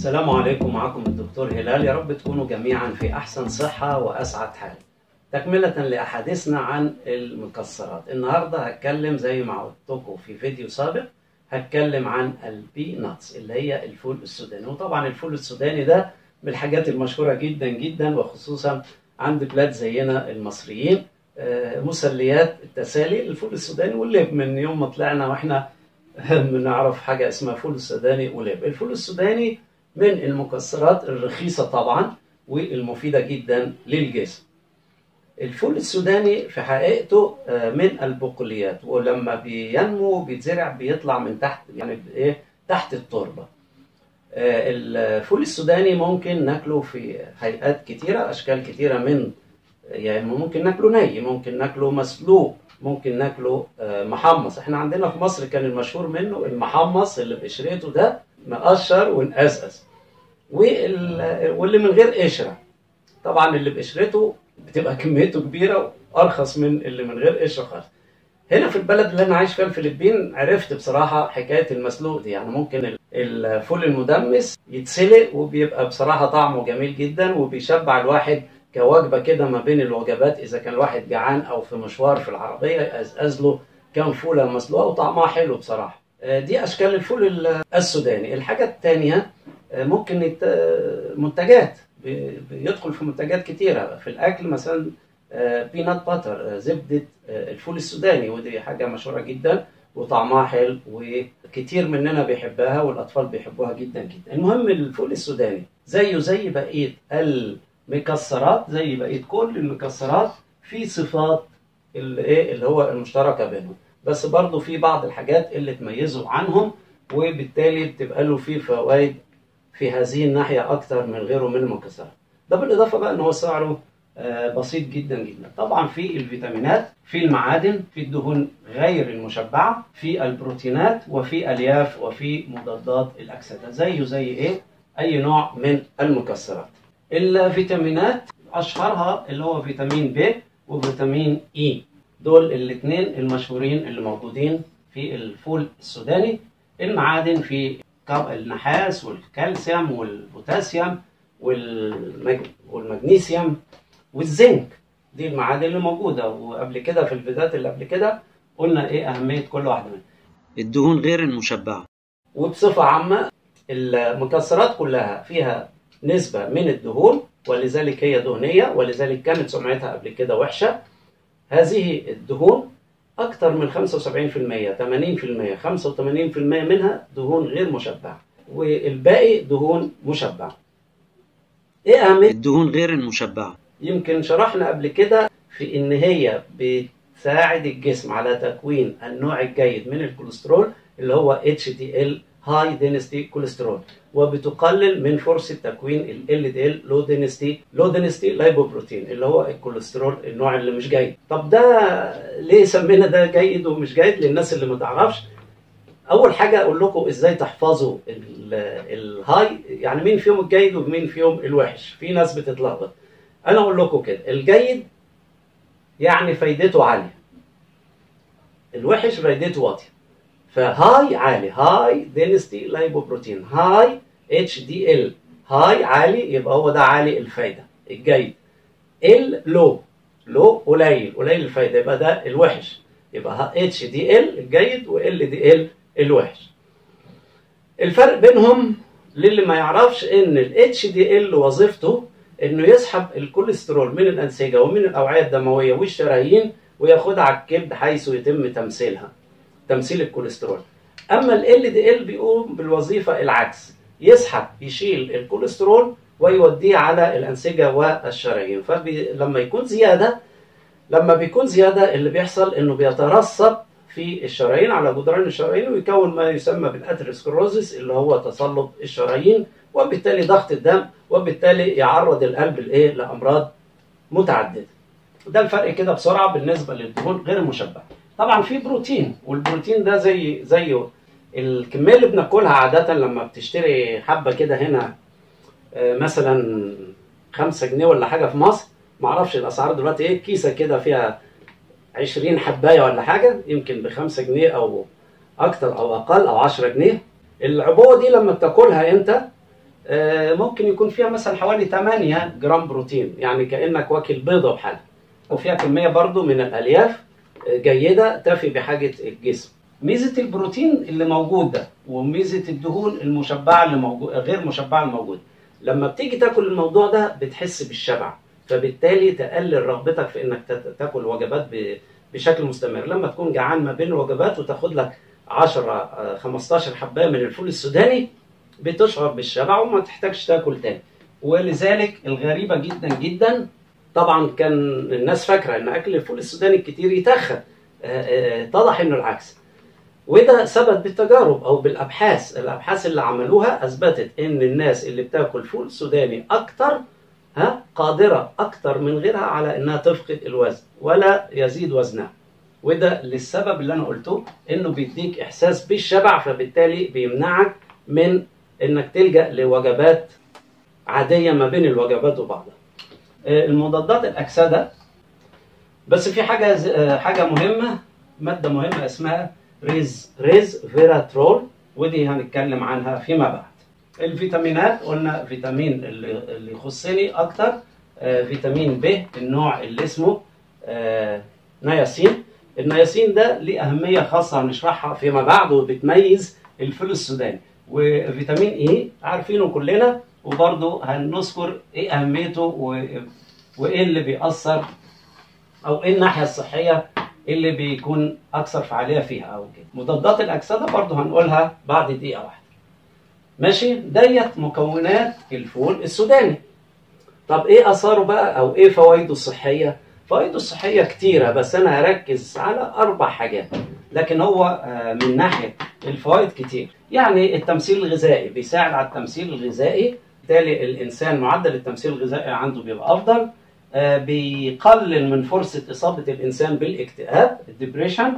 السلام عليكم معكم الدكتور هلال يا رب تكونوا جميعا في أحسن صحة وأسعد حال تكملة لأحاديثنا عن المكسرات النهاردة هتكلم زي ما عودتكم في فيديو سابق هتكلم عن البي ناتس اللي هي الفول السوداني وطبعا الفول السوداني ده من الحاجات المشهورة جدا جدا وخصوصا عند بلاد زينا المصريين آه، مسليات التسالي الفول السوداني واللب من يوم ما طلعنا واحنا بنعرف حاجة اسمها فول السوداني ولب الفول السوداني من المكسرات الرخيصة طبعا والمفيدة جدا للجسم الفول السوداني في حقيقته آه، من البقوليات ولما بينمو بيتزرع بيطلع من تحت يعني ايه تحت التربة آه، الفول السوداني ممكن ناكله في هيئات كتيرة أشكال كتيرة من يعني ممكن ناكله ني ممكن ناكله مسلوق ممكن ناكله آه، محمص احنا عندنا في مصر كان المشهور منه المحمص اللي بقشرته ده مقشر ونقزقز وال- واللي من غير قشره طبعا اللي بقشرته بتبقى كميته كبيره وارخص من اللي من غير قشره خالص هنا في البلد اللي انا عايش فيها الفلبين عرفت بصراحه حكايه المسلوق دي يعني ممكن ال- الفول المدمس يتسلق وبيبقى بصراحه طعمه جميل جدا وبيشبع الواحد كوجبه كده ما بين الوجبات اذا كان الواحد جعان او في مشوار في العربيه يقزقز له كام فوله مسلوقه وطعمها حلو بصراحه آه، دي اشكال الفول ال- السوداني الحاجه الثانيه ممكن يت- آه، منتجات بي- بيدخل في منتجات كتيره في الاكل مثلا بينات باتر زبده آه، الفول السوداني ودي حاجه مشهوره جدا وطعمها حلو وكتير مننا بيحبها والاطفال بيحبوها جدا جدا المهم الفول السوداني زيه زي بقيه المكسرات زي بقيه كل المكسرات في صفات اللي ايه اللي هو المشتركه بينهم بس برضه في بعض الحاجات اللي تميزه عنهم وبالتالي بتبقى له فيه فوائد في هذه الناحيه اكتر من غيره من المكسرات ده بالاضافه بقى ان هو سعره آه، بسيط جدا جدا طبعا في الفيتامينات في المعادن في الدهون غير المشبعه في البروتينات وفي الياف وفي مضادات الاكسده زيه زي ايه اي نوع من المكسرات الفيتامينات اشهرها اللي هو فيتامين ب وفيتامين اي دول الاثنين المشهورين اللي موجودين في الفول السوداني المعادن في كب- النحاس والكالسيوم والبوتاسيوم والمج... والمغنيسيوم والزنك دي المعادن اللي موجوده وقبل كده في الفيديوهات اللي قبل كده قلنا ايه اهميه كل واحده منهم الدهون غير المشبعة وبصفه عامه المكسرات كلها فيها نسبه من الدهون ولذلك هي دهنيه ولذلك كانت سمعتها قبل كده وحشه هذه الدهون أكثر من 75% 80% 85% منها دهون غير مشبعة والباقي دهون مشبعة. إيه أهمية الدهون غير المشبعة يمكن شرحنا قبل كده في ان هي بتساعد الجسم على تكوين النوع الجيد من الكوليسترول اللي هو HDL هاي دينستي كوليسترول وبتقلل من فرصه تكوين ال LDL لو دينستي لو دينستي لايبوبروتين اللي هو الكوليسترول النوع اللي مش جيد طب ده ليه سمينا ده جيد ومش جيد للناس اللي ما تعرفش اول حاجه اقول لكم ازاي تحفظوا ال- الهاي يعني مين فيهم الجيد ومين فيهم الوحش في ناس بتتلخبط انا اقول لكم كده الجيد يعني فايدته عاليه الوحش فايدته واطيه فهاي عالي هاي دينستي لايبوبروتين هاي اتش دي ال هاي عالي يبقى هو ده عالي الفايده الجيد ال لو لو قليل قليل الفايده يبقى ده الوحش يبقى اتش دي ال الجيد وال دي ال الوحش الفرق بينهم للي ما يعرفش ان الاتش دي ال وظيفته انه يسحب الكوليسترول من الانسجه ومن الاوعيه الدمويه والشرايين وياخدها على الكبد حيث يتم تمثيلها تمثيل الكوليسترول اما ال دي ال بيقوم بالوظيفه العكس يسحب يشيل الكوليسترول ويوديه على الانسجه والشرايين فلما يكون زياده لما بيكون زياده اللي بيحصل انه بيترسب في الشرايين على جدران الشرايين ويكون ما يسمى بالاتروسكلروزس اللي هو تصلب الشرايين وبالتالي ضغط الدم وبالتالي يعرض القلب لايه لامراض متعدده ده الفرق كده بسرعه بالنسبه للدهون غير المشبعه طبعا في بروتين والبروتين ده زي زيه الكميه اللي بناكلها عاده لما بتشتري حبه كده هنا آه، مثلا 5 جنيه ولا حاجه في مصر معرفش الاسعار دلوقتي ايه كيسه كده فيها 20 حبايه ولا حاجه يمكن ب 5 جنيه او اكتر او اقل او 10 جنيه العبوه دي لما بتاكلها انت آه، ممكن يكون فيها مثلا حوالي 8 جرام بروتين يعني كانك واكل بيضه بحالها وفيها كميه برضو من الالياف آه، جيده تفي بحاجه الجسم ميزه البروتين اللي موجود ده وميزه الدهون المشبعه اللي موجود غير مشبعه الموجوده لما بتيجي تاكل الموضوع ده بتحس بالشبع فبالتالي تقلل رغبتك في انك تت- تاكل وجبات ب- بشكل مستمر لما تكون جعان ما بين الوجبات وتاخد لك 10 آه، 15 حبايه من الفول السوداني بتشعر بالشبع وما تحتاجش تاكل تاني ولذلك الغريبه جدا جدا طبعا كان الناس فاكره ان اكل الفول السوداني الكتير يتخن آه، آه، اتضح انه العكس وده ثبت بالتجارب او بالابحاث الابحاث اللي عملوها اثبتت ان الناس اللي بتاكل فول سوداني اكتر ها قادره اكتر من غيرها على انها تفقد الوزن ولا يزيد وزنها وده للسبب اللي انا قلته انه بيديك احساس بالشبع فبالتالي بيمنعك من انك تلجا لوجبات عاديه ما بين الوجبات وبعضها آه، المضادات الاكسده بس في حاجه ز- آه، حاجه مهمه ماده مهمه اسمها ريز ريز فيراترول ودي هنتكلم عنها فيما بعد الفيتامينات قلنا فيتامين اللي اللي يخصني اكتر آه، فيتامين ب النوع اللي اسمه آه، نياسين النياسين ده ليه اهميه خاصه هنشرحها فيما بعد وبتميز الفول السوداني وفيتامين اي عارفينه كلنا وبرضه هنذكر ايه اهميته و... وايه اللي بيأثر او ايه الناحيه الصحيه اللي بيكون اكثر فعاليه فيها او كده مضادات الاكسده برضه هنقولها بعد دقيقه واحده ماشي ديت مكونات الفول السوداني طب ايه اثاره بقى او ايه فوائده الصحيه فوائده الصحيه كتيره بس انا هركز على اربع حاجات لكن هو آه، من ناحيه الفوائد كتير يعني التمثيل الغذائي بيساعد على التمثيل الغذائي بالتالي الانسان معدل التمثيل الغذائي عنده بيبقى افضل آه، بيقلل من فرصه اصابه الانسان بالاكتئاب الدبريشن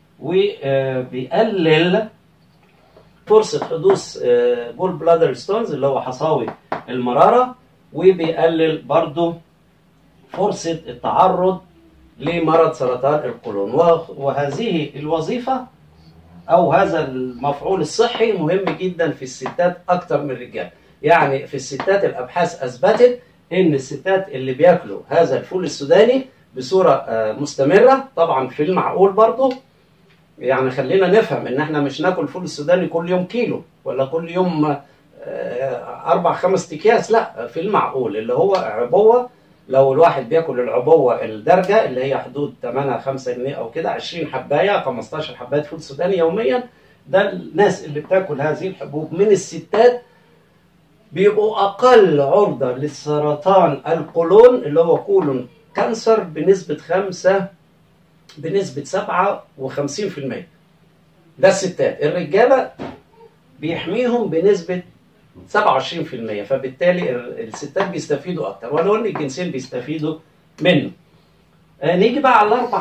وبيقلل فرصه حدوث بول بلادر ستونز اللي هو حصاوي المراره وبيقلل برضه فرصه التعرض لمرض سرطان القولون وه- وهذه الوظيفه او هذا المفعول الصحي مهم جدا في الستات اكتر من الرجال يعني في الستات الابحاث اثبتت ان الستات اللي بياكلوا هذا الفول السوداني بصوره آه، مستمره طبعا في المعقول برضه يعني خلينا نفهم ان احنا مش ناكل فول السوداني كل يوم كيلو ولا كل يوم آه، اربع خمس اكياس لا في المعقول اللي هو عبوه لو الواحد بياكل العبوه الدرجه اللي هي حدود ثمنها 5 جنيه او كده 20 حبايه 15 حبايه فول سوداني يوميا ده الناس اللي بتاكل هذه الحبوب من الستات بيبقوا اقل عرضه للسرطان القولون اللي هو كولون كانسر بنسبه 5 بنسبه 57% ده الستات الرجاله بيحميهم بنسبه 27% فبالتالي ال- الستات بيستفيدوا اكتر ولو ان الجنسين بيستفيدوا منه آه، نيجي بقى على الاربع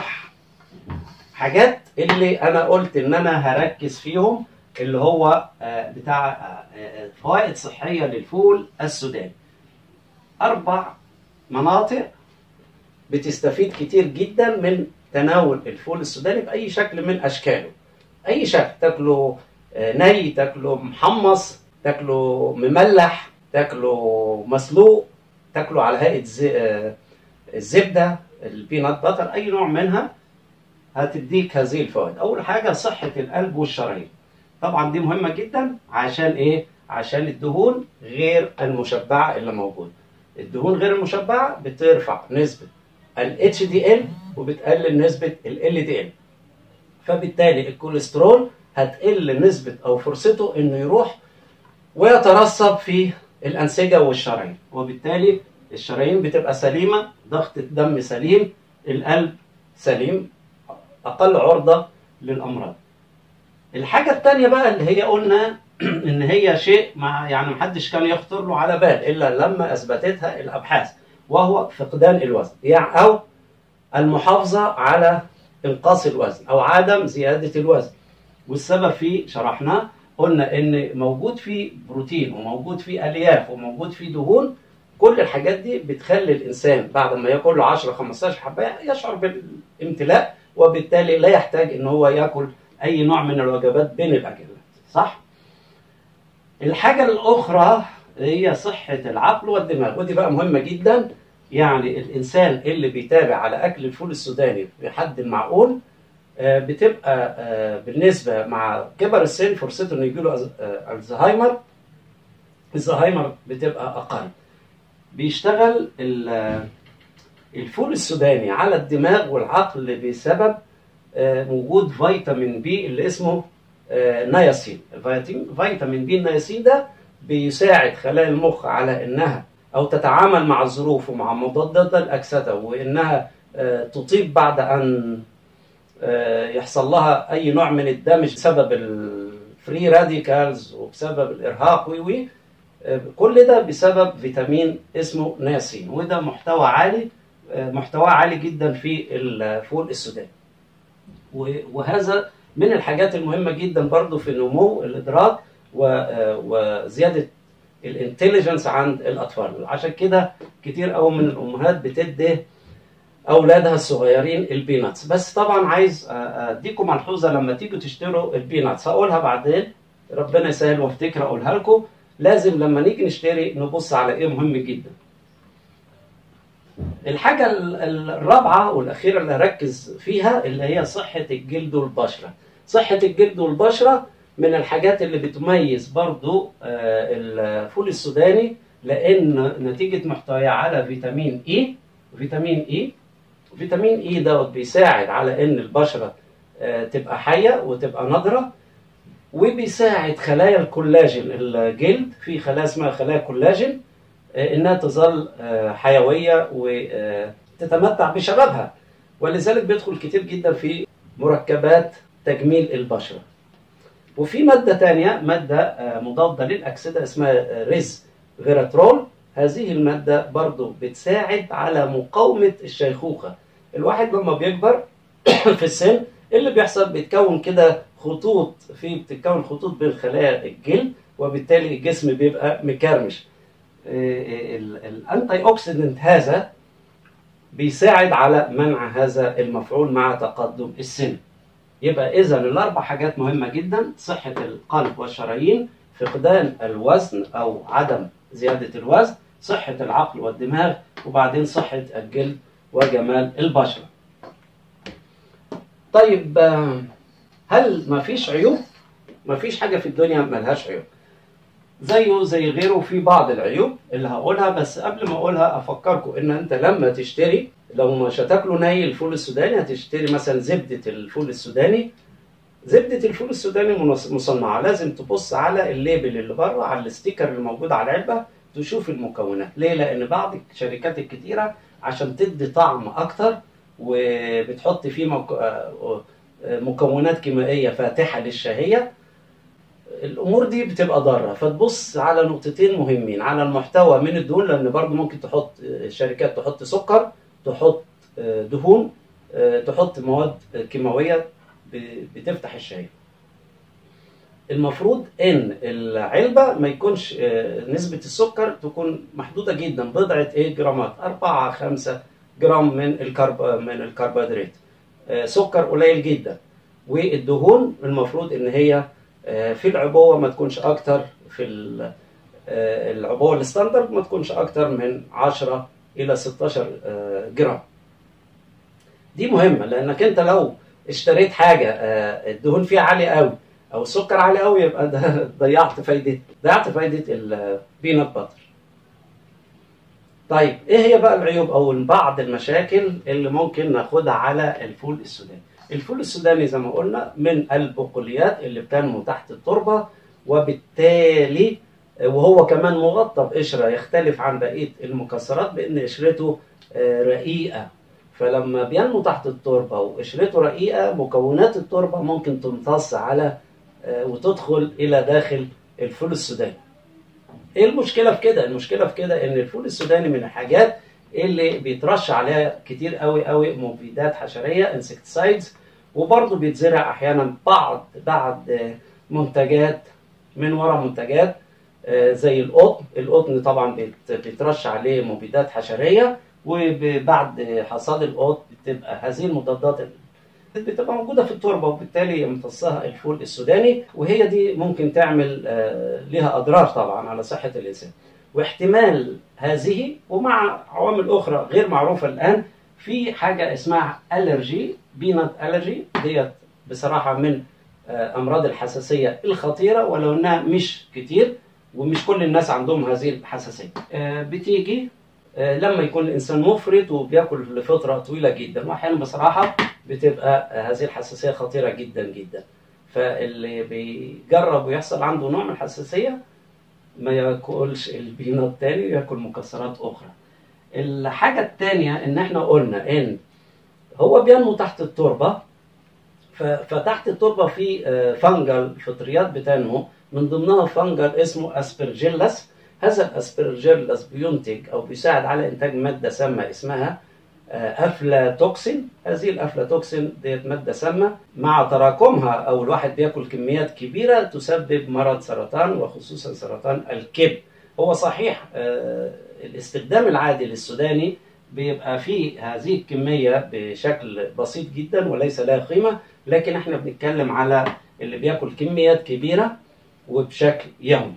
حاجات اللي انا قلت ان انا هركز فيهم اللي هو آه، بتاع آه، آه، فوائد صحيه للفول السوداني اربع مناطق بتستفيد كتير جدا من تناول الفول السوداني باي شكل من اشكاله اي شكل تاكله آه، ني تاكله محمص تاكله مملح تاكله مسلوق تاكله على هيئه زي- آه، الزبده البينات باتر اي نوع منها هتديك هذه الفوائد اول حاجه صحه القلب والشرايين طبعا دي مهمه جدا عشان ايه عشان الدهون غير المشبعه اللي موجوده الدهون غير المشبعه بترفع نسبه ال HDL وبتقلل نسبه ال LDL فبالتالي الكوليسترول هتقل نسبه او فرصته انه يروح ويترسب في الانسجه والشرايين وبالتالي الشرايين بتبقى سليمه ضغط الدم سليم القلب سليم اقل عرضه للامراض الحاجه الثانيه بقى اللي هي قلنا ان هي شيء ما يعني محدش كان يخطر له على بال الا لما اثبتتها الابحاث وهو فقدان الوزن يعني او المحافظه على انقاص الوزن او عدم زياده الوزن والسبب فيه شرحناه قلنا ان موجود فيه بروتين وموجود فيه الياف وموجود فيه دهون كل الحاجات دي بتخلي الانسان بعد ما ياكل له 10 15 حبايه يشعر بالامتلاء وبالتالي لا يحتاج ان هو ياكل اي نوع من الوجبات بين الاكلات صح الحاجه الاخرى هي صحة العقل والدماغ ودي بقى مهمة جدا يعني الإنسان اللي بيتابع على أكل الفول السوداني بحد معقول آه، بتبقى آه، بالنسبة مع كبر السن فرصته إنه يجيله أز- آه، الزهايمر الزهايمر بتبقى أقل بيشتغل ال- الفول السوداني على الدماغ والعقل بسبب آه، وجود فيتامين بي اللي اسمه آه، نياسين الفيتامين- فيتامين بي النياسين ده بيساعد خلايا المخ على انها او تتعامل مع الظروف ومع مضادات الاكسده وانها آه، تطيب بعد ان آه، يحصل لها اي نوع من الدمج بسبب الفري راديكالز وبسبب الارهاق و و آه، كل ده بسبب فيتامين اسمه نياسين وده محتوى عالي آه، محتواه عالي جدا في الفول السوداني و- وهذا من الحاجات المهمه جدا برضو في نمو الادراك و- آه، وزياده الانتليجنس عند الاطفال عشان كده كتير قوي من الامهات بتدي اولادها الصغيرين البيناتس بس طبعا عايز اديكم ملحوظه لما تيجوا تشتروا البيناتس هقولها بعدين ربنا يسهل وافتكر اقولها لكم لازم لما نيجي نشتري نبص على ايه مهم جدا الحاجة ال- ال- الرابعة والأخيرة اللي أركز فيها اللي هي صحة الجلد والبشرة صحة الجلد والبشرة من الحاجات اللي بتميز برضو آه، الفول السوداني لأن نتيجة محتواه على فيتامين إي فيتامين إي فيتامين إي دوت بيساعد على إن البشرة آه، تبقى حية وتبقى نضرة وبيساعد خلايا الكولاجين الجلد في خلايا اسمها خلايا كولاجين آه، انها تظل آه، حيويه وتتمتع بشبابها ولذلك بيدخل كتير جدا في مركبات تجميل البشره وفي ماده تانية ماده آه، مضاده للاكسده اسمها آه، ريز فيراترول هذه الماده برضو بتساعد على مقاومه الشيخوخه الواحد لما بيكبر في السن اللي بيحصل بيتكون كده خطوط في بتتكون خطوط بين خلايا الجلد وبالتالي الجسم بيبقى مكرمش الانتي اوكسيدنت هذا بيساعد على منع هذا المفعول مع تقدم السن يبقى اذا الاربع حاجات مهمه جدا صحه القلب والشرايين فقدان الوزن او عدم زياده الوزن صحه العقل والدماغ وبعدين صحه الجلد وجمال البشره طيب آه، هل ما فيش عيوب ما فيش حاجه في الدنيا ملهاش عيوب زيه زي غيره في بعض العيوب اللي هقولها بس قبل ما اقولها افكركم ان انت لما تشتري لو مش هتاكلوا ني الفول السوداني هتشتري مثلا زبده الفول السوداني زبده الفول السوداني منص- مصنعه لازم تبص على الليبل اللي بره على الستيكر اللي موجود على العلبه تشوف المكونات ليه لان بعض الشركات الكتيره عشان تدي طعم اكتر وبتحط فيه مك... آه، آه، مكونات كيميائيه فاتحه للشهيه الامور دي بتبقى ضاره فتبص على نقطتين مهمين على المحتوى من الدهون لان برضو ممكن تحط الشركات تحط سكر تحط آه، دهون آه، تحط مواد كيماويه ب- بتفتح الشهيه المفروض ان العلبه ما يكونش آه، نسبه السكر تكون محدوده جدا بضعه ايه جرامات 4 5 جرام من الكرب من الكربوهيدرات آه، سكر قليل جدا والدهون المفروض ان هي آه، في العبوه ما تكونش اكتر في ال- آه، العبوه الستاندرد ما تكونش اكتر من 10 الى 16 آه، جرام دي مهمه لانك انت لو اشتريت حاجه آه، الدهون فيها عاليه قوي او السكر عالي قوي يبقى ده ضيعت فايده ضيعت فايده البينات باتر طيب ايه هي بقى العيوب او بعض المشاكل اللي ممكن ناخدها على الفول السوداني الفول السوداني زي ما قلنا من البقوليات اللي بتنمو تحت التربه وبالتالي وهو كمان مغطى بقشره يختلف عن بقيه المكسرات بان قشرته آه، رقيقه فلما بينمو تحت التربه وقشرته رقيقه مكونات التربه ممكن تمتص على آه، وتدخل الى داخل الفول السوداني ايه المشكله في كده المشكله في كده ان الفول السوداني من الحاجات اللي بيترش عليها كتير قوي قوي مبيدات حشريه انسكتسايدز وبرضه بيتزرع احيانا بعض بعض آه، منتجات من وراء منتجات آه، زي القطن القطن طبعا بيت- بيترش عليه مبيدات حشريه وبعد حصاد القطن بتبقى هذه المضادات بتبقى موجوده في التربه وبالتالي يمتصها الفول السوداني وهي دي ممكن تعمل آه، لها اضرار طبعا على صحه الانسان واحتمال هذه ومع عوامل اخرى غير معروفه الان في حاجه اسمها الرجي بينات الرجي ديت بصراحه من آه، امراض الحساسيه الخطيره ولو انها مش كتير ومش كل الناس عندهم هذه الحساسيه آه، بتيجي آه، لما يكون الانسان مفرط وبياكل لفتره طويله جدا واحيانا بصراحه بتبقى آه، هذه الحساسيه خطيره جدا جدا فاللي بيجرب ويحصل عنده نوع من الحساسيه ما ياكلش البينات تاني ياكل مكسرات اخرى الحاجه التانيه ان احنا قلنا ان هو بينمو تحت التربه ف- فتحت التربه في آه، فنجل فطريات بتنمو من ضمنها فنجل اسمه اسبرجيلاس هذا الاسبرجيلاس بينتج او بيساعد على انتاج ماده سامه اسمها آه، افلاتوكسين هذه الافلاتوكسين ديت ماده سامه مع تراكمها او الواحد بياكل كميات كبيره تسبب مرض سرطان وخصوصا سرطان الكبد هو صحيح آه، الاستخدام العادي للسوداني بيبقى فيه هذه الكميه بشكل بسيط جدا وليس لها قيمه لكن احنا بنتكلم على اللي بياكل كميات كبيره وبشكل يومي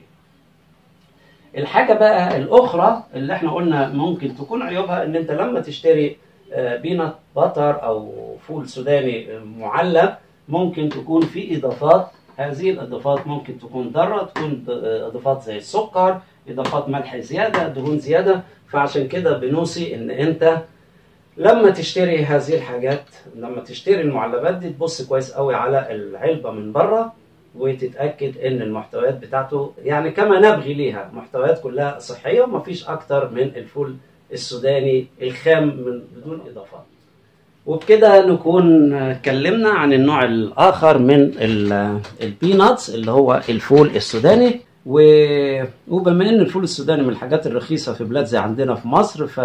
الحاجه بقى الاخرى اللي احنا قلنا ممكن تكون عيوبها ان انت لما تشتري آه، بينات باتر او فول سوداني آه، معلب ممكن تكون في اضافات هذه الاضافات ممكن تكون ضاره تكون ض- آه، اضافات زي السكر اضافات ملح زياده دهون زياده فعشان كده بنوصي ان انت لما تشتري هذه الحاجات لما تشتري المعلبات دي تبص كويس قوي على العلبه من بره وتتاكد ان المحتويات بتاعته يعني كما نبغي ليها محتويات كلها صحيه ومفيش اكتر من الفول السوداني الخام من بدون اضافات وبكده نكون اتكلمنا عن النوع الاخر من ال- البيناتس اللي هو الفول السوداني و- وبما ان الفول السوداني من الحاجات الرخيصه في بلاد زي عندنا في مصر ف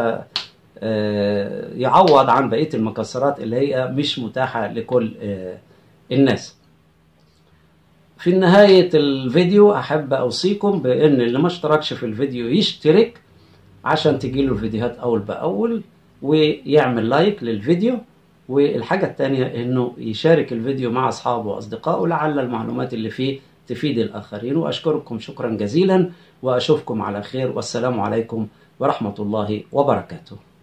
آه، يعوض عن بقيه المكسرات اللي هي مش متاحه لكل آه، الناس في نهاية الفيديو أحب أوصيكم بأن اللي ما اشتركش في الفيديو يشترك عشان تجيله الفيديوهات أول بأول ويعمل لايك للفيديو والحاجة التانية إنه يشارك الفيديو مع أصحابه وأصدقائه لعل المعلومات اللي فيه تفيد الآخرين وأشكركم شكرا جزيلا وأشوفكم على خير والسلام عليكم ورحمة الله وبركاته